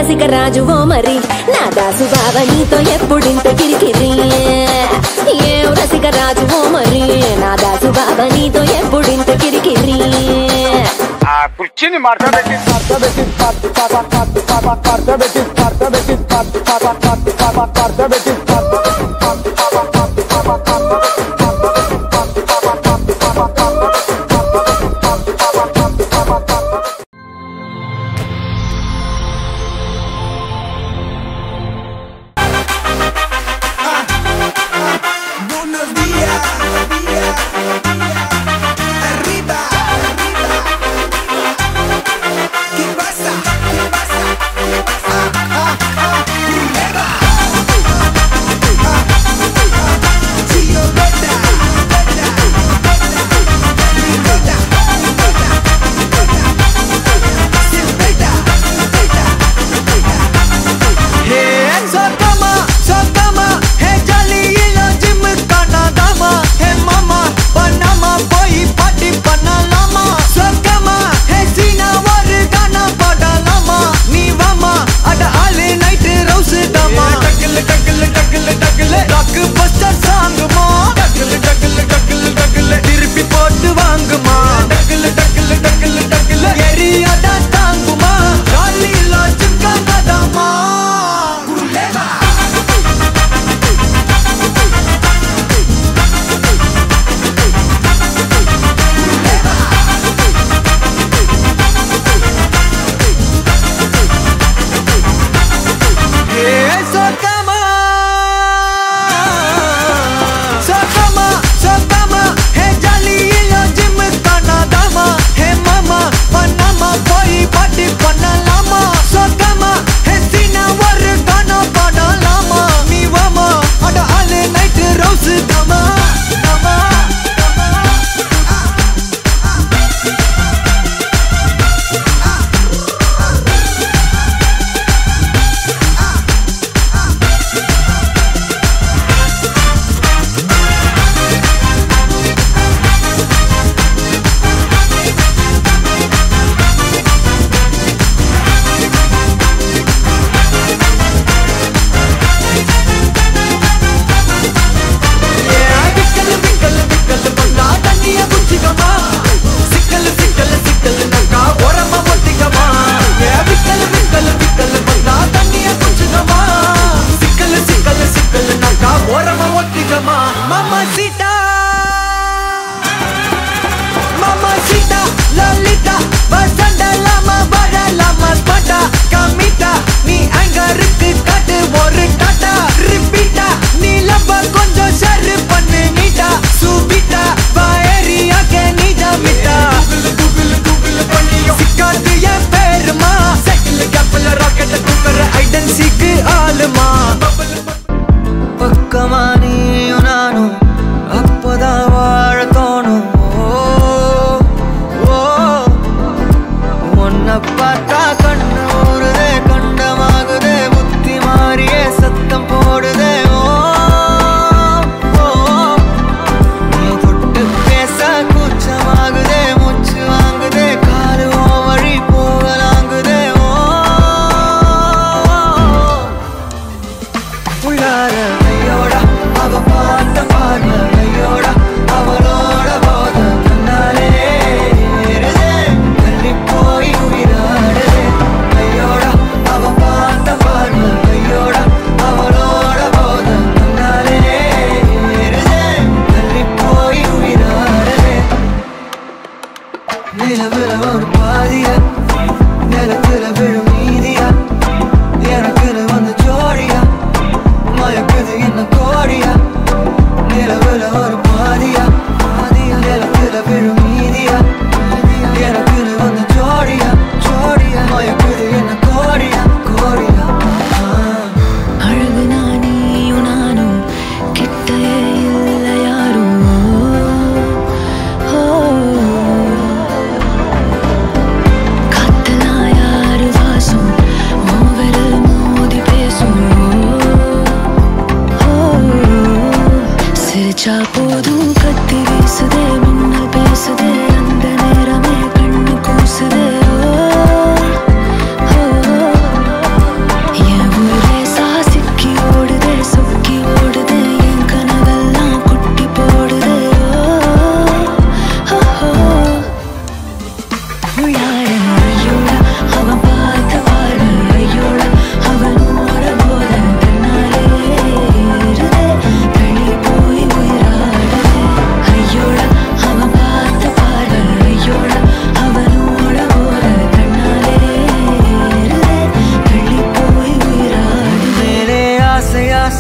రసిక రాజువో మరి నా దాసు బావ నీతో ఎప్పుడింత కిరికిరి ఏం రసిక రాజువో మరి నా దాసు బావ నీతో ఎప్పుడింత కిరికిరి ఆ కుర్చీని మార్చబెట్టి మార్చబెట్టి మార్చబెట్టి మార్చబెట్టి మార్చబెట్టి Buenos días, arriba, ¿Qué pasa? ¿Qué pasa? Ah, ah, ah, Eva.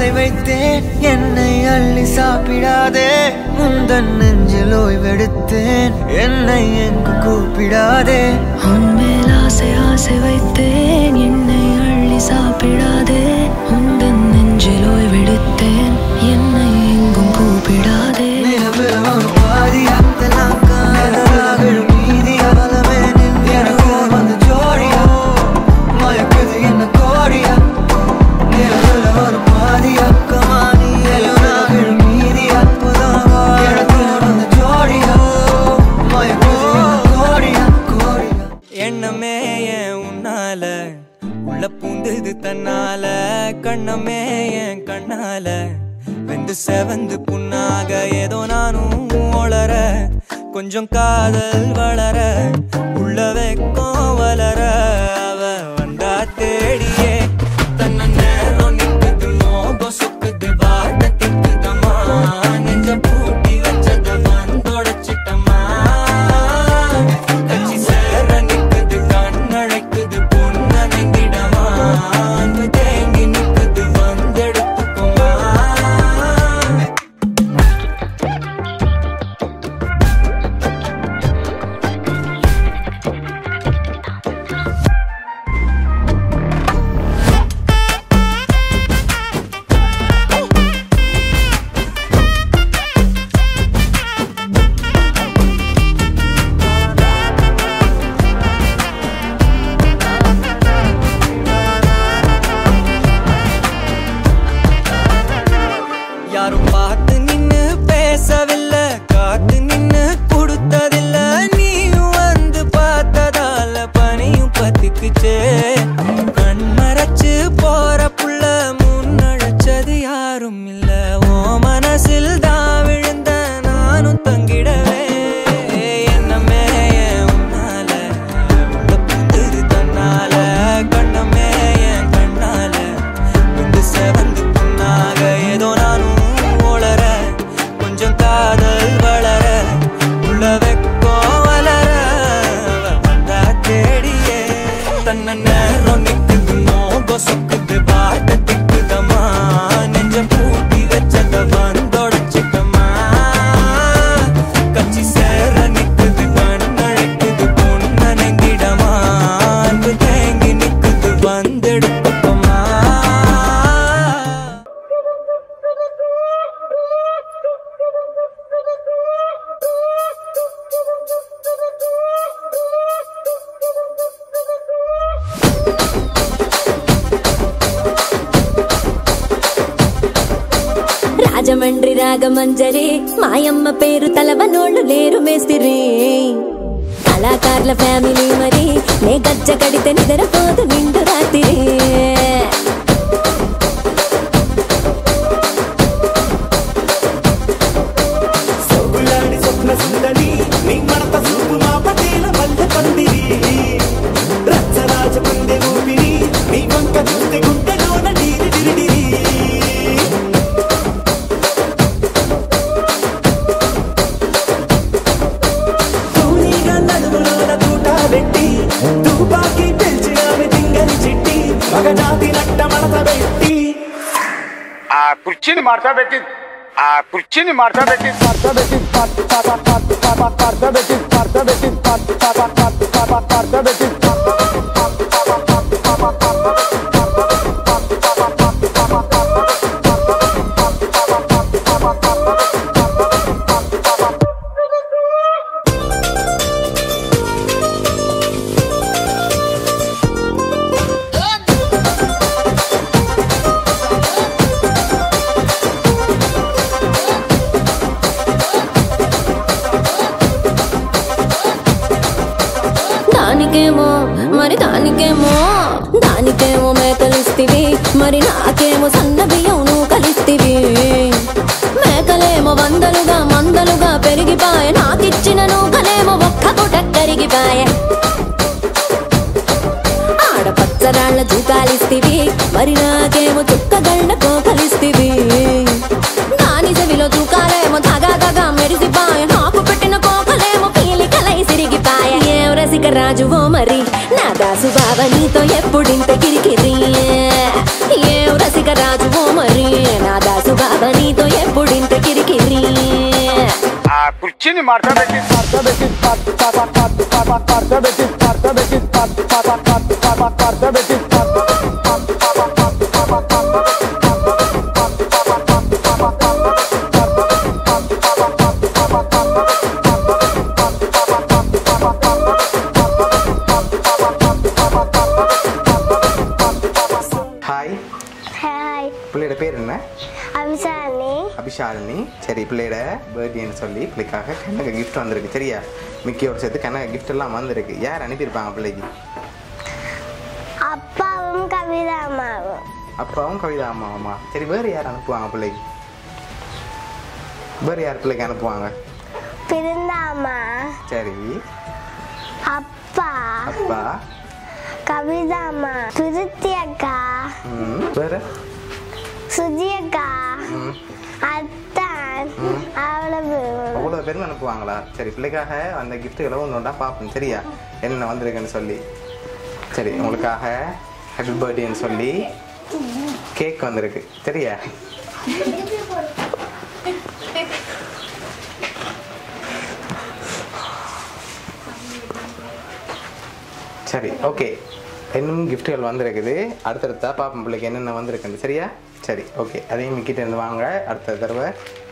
ஆசை வைத்தேன் என்னை அள்ளி சாப்பிடாதே முந்தன் நெஞ்சில் ஓய்வெடுத்தேன் என்னை எங்கு கூப்பிடாதே உன்மேல் ஆசை ஆசை வைத்தேன் என்னை அள்ளி சாப்பிடாதே உந்தன் நெஞ்சில் ஓய்வெடுத்தேன் என்னை எங்கும் கூப்பிடாதே நிலவில் ஒரு பாதியா இதெல்லாம் காதலாகிடும் மீதியா பலமே நின்று எனக்கு வந்து ஜோடியா மயக்குது என்ன கோடியா நிலவில் ஒரு பாதியா கமானி எல்லாம் மீதியா புதாவா எனக்கு வந்து ஜோடியா மயக்குது என்ன கோடியா கோடியா எண்ணமே ஏன் உன்னால உள்ள பூந்தது தன்னால கண்ணமே என் கண்ணால வெந்து செவந்து புண்ணாக ஏதோ நானும் ஒளர கொஞ்சம் காதல் வளர உள்ள வெக்கம் வளர அவ வந்தா தேடியே தன்ன நேரம் நிக்குது மோகம் சுக்குது வாட்ட திக்குதம்மா நெஞ்ச பூட்டி வச்சத வந்தொடச்சிட்டம்மா கட்சி சேர நிக்குது கண்ணழைக்குது பொன்னணைந்திடமா அன்பு தேங்கி நிக்குது வந்தெடுத்துக்குமா யாரும் பார்த்து நின்னு பேசவில்லை காத்து நின்னு கொடுத்ததில்ல நீயும் வந்து பார்த்ததால பனியும் பத்திக்குச்சே கண் மறைச்சு போற புள்ள முன்னழைச்சது யாரும் இல்ல ஓ மனசில் தான் விழுந்த நானும் தங்கிடவே என்னமே என் உன்னால உள்ள புந்துரு தன்னால கண்ணமே என் கண்ணால வந்து செவந்து புண்ணாக ஏதோ நானும் ஒளர கொஞ்சம் காதல் வளர உள்ள வெக்கோ வளர அவ வந்தா தேடியே தன்ன நேரம் நிக்குது மோகம் சொக்குது பாட்ட திக்குதம்மா நெஞ்சம் பூட்டி வச்சத வந்தொடச்சிட்டம்மா கட்சி சேர நிக்குது கண்ணழைக்குது பொன்னணைங்கிடமா அன்பு தேங்கி நிக்குது வந்தெடுத்துக்கோமா రాజమండ్రి రాగమంజరి మాయమ్మ పేరు తలవనోళ్ళు లేరు మేస్తిరి కళాకారుల ఫ్యామిలీ మరి నే గజ్జ కడితే నిద్రపోదు నిండు రాత్రి సొగులాడి స్వప్న సుందరి నీ మడత చూపు మా పటేల మల్లె పందిరి రచ్చరాజ పందె ఊపిరి నీ వంక చూస్తే గుంటెలోన డీరి డిరిడిరి తూనీగా నడుములోన తూట పెట్టి తుపాకీ పెంచినామి తింగని చిట్టి మగజాతి నట్ట మడత పెట్టి ఆ కుర్చీని మార్చా పెట్టి ఆ కుర్చీని మార్చా పెట్టి మార్చా పెట్టి మార్చా పెట్టి మార్చా పెట్టి మార్చా పెట్టి దానికేమో మరి దానికేమో దానికేమో మేకలిస్తివి మరి నాకేమో సన్న బియ్యం నువ్వు కలిస్తివి మేకలేమో వందలుగా మందలుగా పెరిగిపాయ నాకిచ్చిన నూకలేమో ఒక్క పూట కరిగిపాయ ఆడపచ్చరాళ్ళ జూకాలిస్తివి మరి నాకేమో చుక్కగళ్ళ కోకలిస్తివి దాని చెవిలో జూకాలేమో తగా తగా మెరిసిపాయ నాకు పెట్టిన కోకలేమో పీలికలై సిరిగిపాయ ఏం రసిక రాజువో మరి నా దాసు బావ నీతో ఎప్పుడింత కిరికిరి ఏం రసిక రాజువో మరి ಕುರ್ಚಿನಿ ಮಾಡ್ಕೋಬೇಕು ಮಾಡ್ಕೋಬೇಕಿತ್ತು ಮಾಡ್ಕೋಬೇಕಿತ್ತು ಮಾಡ್ಕೋಬೇಕಿತ್ತು ಮಾಡ್ಕೋಬೇಕಿತ್ತು ஹாய் ஹாய் பிள்ளையோட பேர் என்ன அபிசானி அபிஷாலினி சரி பிள்ளையோட பர்த்டேன்னு சொல்லி பிள்ளைக்காக கண்ணக gift வந்திருக்கு சரியா மிக்கியோட சேர்த்து கண்ணக gift எல்லாம் வந்திருக்கு யார் அனுப்பியிருப்பாங்க பிள்ளைக்கு அப்பாவும் கவிதா அம்மாவும் அப்பாவும் கவிதா அம்மாவுமா சரி வேறு யார் அனுப்புவாங்க பிள்ளைக்கு வேறு யார் பிள்ளைக்கு அனுப்புவாங்க பிறந்த அம்மா சரி அப்பா அப்பா கவிதா அம்மா திருத்தி அக்கா ம் வேறு சுஜி அக்கா ம் அத்தான் அவ்வளவு அவ்வளோ பேரும் அனுப்புவாங்களா சரி பிள்ளைக்காக அந்த கிஃப்ட்டுகளை ஒன்று ஒன்றா பார்ப்போம் சரியா என்னென்ன வந்திருக்குன்னு சொல்லி சரி உங்களுக்காக ஹாப்பி பர்த்டேன்னு சொல்லி கேக் வந்திருக்கு சரியா சரி ஓகே இன்னும் கிஃப்ட்டுகள் வந்திருக்குது அடுத்தடுத்தா பார்ப்போம் பிள்ளைக்கு என்னென்ன வந்திருக்குன்னு சரியா சரி ஓகே அதையும் மிக்கிட்ட இருந்து வாங்க அடுத்த தடவை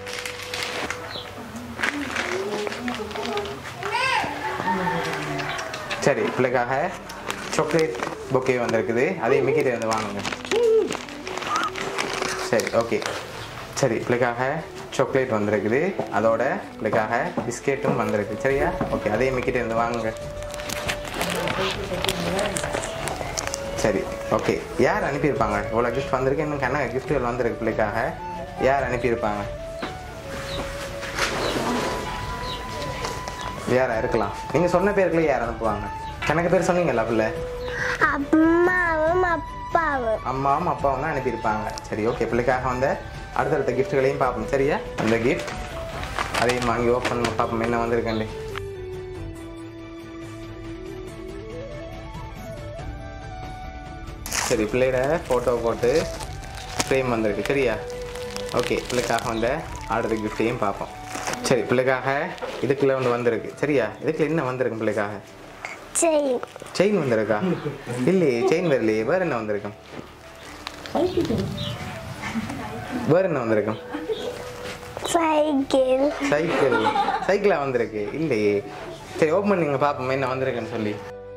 சரி பிள்ளைக்காக சாக்லேட் பொக்கே வந்திருக்குது அதையும் மிக்கிட்ட இருந்து வாங்குங்க சரி ஓகே சரி பிள்ளைக்காக சாக்லேட் வந்திருக்குது அதோட பிள்ளைக்காக பிஸ்கெட்டும் வந்திருக்கு சரியா ஓகே அதையும் மிக்கிட்ட இருந்து வாங்குங்க சரி ஓகே யார் அனுப்பியிருப்பாங்க இவ்வளோ கிஃப்ட் வந்திருக்கு இன்னும் கண்ண கிஃப்ட்டுகள் வந்திருக்கு பிள்ளைக்காக யார் அனுப்பியிருப்பாங்க யாரா இருக்கலாம் நீங்கள் சொன்ன பேருக்குள்ளே யார் அனுப்புவாங்க கணக்கு பேர் சொன்னீங்கல்ல பிள்ளை அம்மாவும் அப்பாவும் அம்மாவும் அப்பாவும் தான் அனுப்பியிருப்பாங்க சரி ஓகே பிள்ளைக்காக வந்த அடுத்தடுத்த கிஃப்ட்டுகளையும் பார்ப்போம் சரியா அந்த கிஃப்ட் அதையும் வாங்கி ஓப்பன் பண்ணி பார்ப்போம் என்ன வந்திருக்கேன் சரி பிள்ளையோட ஃபோட்டோ போட்டு ஃப்ரேம் வந்திருக்கு சரியா ஓகே பிள்ளைக்காக வந்த அடுத்த கிஃப்ட்டையும் பார்ப்போம் சரி பிள்ளைக்காக இதுக்குள்ள ஒன்று வந்திருக்கு சரியா இதுக்குள்ள என்ன வந்திருக்கு பிள்ளைக்காக செயின் செயின் வந்திருக்கா இல்லையே செயின் வரலையே வேற என்ன வந்திருக்கும் வேற என்ன வந்திருக்கும் சைக்கிள் சைக்கிள் சைக்கிளா வந்திருக்கு இல்லையே சரி ஓப்பன் பண்ணுங்க பாப்போம் என்ன வந்திருக்குன்னு சொல்லி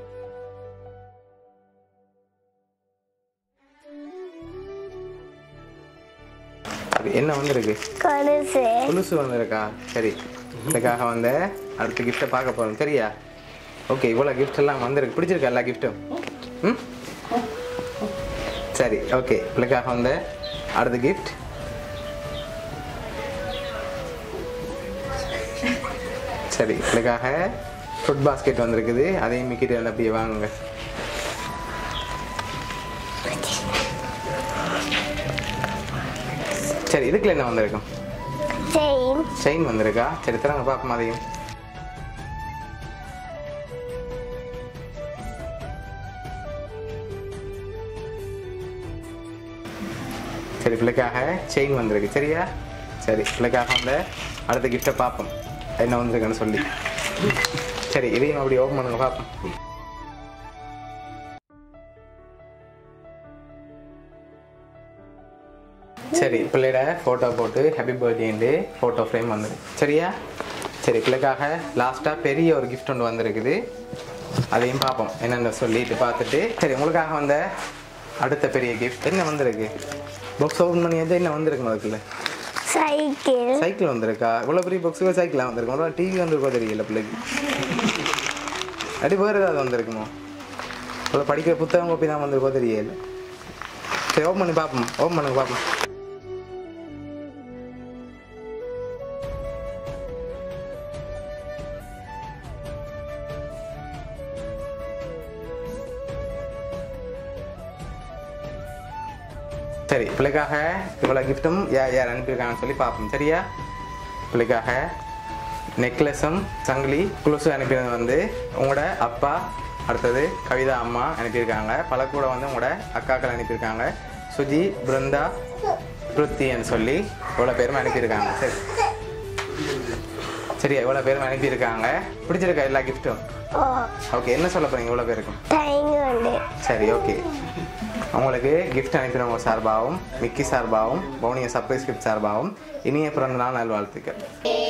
சரி, என்ன வந்திருக்கு கொலுசு கொலுசு வந்திருக்கா சரி இதுக்காக வந்த அடுத்த கிஃப்ட்டை பார்க்க போறோம் சரியா ஓகே இவ்வளோ கிஃப்ட் எல்லாம் வந்திருக்கு பிடிச்சிருக்கா எல்லா கிஃப்ட்டும் ம் சரி ஓகே பிள்ளைக்காக வந்த அடுத்த கிஃப்ட் சரி பிள்ளைக்காக ஃபுட் பாஸ்கெட் வந்திருக்குது அதையும் மிக்கிட்டு வந்து அப்படியே வாங்குங்க சரி இதுக்குள்ள என்ன வந்திருக்கும் செயின் செயின் வந்திருக்கா சரி தரங்க பார்ப்போம் அதையும் சரி பிள்ளைக்காக செயின் வந்திருக்கு சரியா சரி பிள்ளைக்காக வந்து அடுத்த கிஃப்ட்டை பார்ப்போம் என்ன வந்திருக்குன்னு சொல்லி சரி இதையும் அப்படி ஓப்பன் பண்ணுங்க பார்ப்போம் சரி பிள்ளையோட ஃபோட்டோ போட்டு ஹாப்பி பர்த்டேண்டு ஃபோட்டோ ஃப்ரேம் வந்துருக்கு சரியா சரி பிள்ளைக்காக லாஸ்ட்டாக பெரிய ஒரு gift ஒன்று வந்திருக்குது அதையும் பார்ப்போம் என்னென்ன சொல்லிட்டு பார்த்துட்டு சரி உங்களுக்காக வந்த அடுத்த பெரிய கிஃப்ட் என்ன வந்திருக்கு பாக்ஸ் ஓப்பன் பண்ணி எது என்ன வந்திருக்கு அதுக்குள்ள சைக்கிள் சைக்கிள் வந்திருக்கா இவ்வளோ பெரிய பாக்ஸுக்கு சைக்கிளாக வந்திருக்கும் ஒரு டிவி வந்திருக்கோ தெரியல பிள்ளைக்கு அடி வேறு ஏதாவது வந்திருக்குமோ இவ்வளோ படிக்கிற புத்தகம் கோப்பி தான் வந்திருக்கோ தெரியல சரி ஓப்பன் பண்ணி பார்ப்போம் ஓப்பன் பண்ணுங்க பார்ப்போம் சரி பிள்ளைக்காக இவ்வளோ கிஃப்ட்டும் யார் யார் அனுப்பியிருக்காங்கன்னு சொல்லி பார்ப்போம் சரியா பிள்ளைக்காக நெக்லஸும் சங்கிலி குலுசு அனுப்பினது வந்து உங்களோட அப்பா அடுத்தது கவிதா அம்மா அனுப்பியிருக்காங்க பல கூட வந்து உங்களோட அக்காக்கள் அனுப்பியிருக்காங்க சுஜி பிருந்தா பிருத்தின்னு சொல்லி இவ்வளோ பேரும் அனுப்பியிருக்காங்க சரி சரியா இவ்வளோ பேரும் அனுப்பியிருக்காங்க பிடிச்சிருக்கா எல்லா கிஃப்ட்டும் ஓ ஓகே என்ன சொல்ல போறீங்க இவ்வளோ பேருக்கும் தேங்க்யூ சரி ஓகே உங்களுக்கு கிஃப்ட் அனுப்பினவங்க சார்பாகவும் மிக்கி சார்பாகவும் பவுனிய சர்ப்ரைஸ் கிஃப்ட் சார்பாகவும் இனிய பிறந்த நாள் நல்வாழ்த்துக்கள்